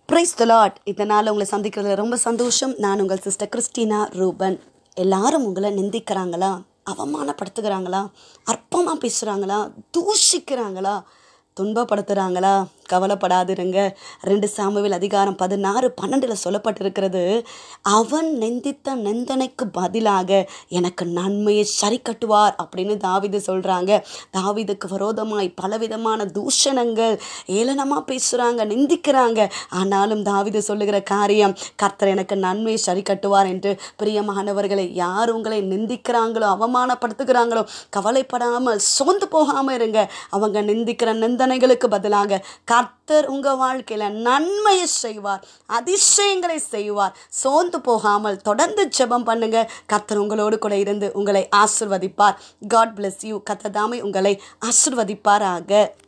price lot இதனால் உங்களை சந்திக்கிறதுல ரொம்ப சந்தோஷம் நான் உங்கள் சிஸ்டர் கிறிஸ்டினா ரூபன் எல்லாரும் உங்களை நிந்திக்கிறாங்களா அவமானப்படுத்துகிறாங்களா அற்பமாக பேசுகிறாங்களா தூஷிக்கிறாங்களா துன்பப்படுத்துகிறாங்களா கவலைப்படாதிருங்க ரெண்டு சாமுவில் அதிகாரம் பதினாறு பன்னெண்டில் சொல்லப்பட்டிருக்கிறது அவன் நிந்தித்த நிந்தனைக்கு பதிலாக எனக்கு நன்மையை சரி கட்டுவார் அப்படின்னு தாவிது சொல்கிறாங்க தாவிதுக்கு விரோதமாய் பலவிதமான தூஷணங்கள் ஏளனமாக பேசுகிறாங்க நிந்திக்கிறாங்க ஆனாலும் தாவிது சொல்லுகிற காரியம் கர்த்தர் எனக்கு நன்மையை சரி கட்டுவார் என்று பிரியமானவர்களை யார் உங்களை நிந்திக்கிறாங்களோ அவமானப்படுத்துகிறாங்களோ கவலைப்படாமல் சோர்ந்து போகாமல் இருங்க அவங்க நிந்திக்கிற நிந்தனைகளுக்கு பதிலாக கர்த்தர் உங்கள் வாழ்க்கையில் நன்மையை செய்வார் அதிசயங்களை செய்வார் சோர்ந்து போகாமல் தொடர்ந்து ஜெபம் பண்ணுங்க கர்த்தர் உங்களோடு கூட இருந்து உங்களை ஆசிர்வதிப்பார் காட் bless யூ கர்த்தர் தாமே உங்களை ஆசிர்வதிப்பாராக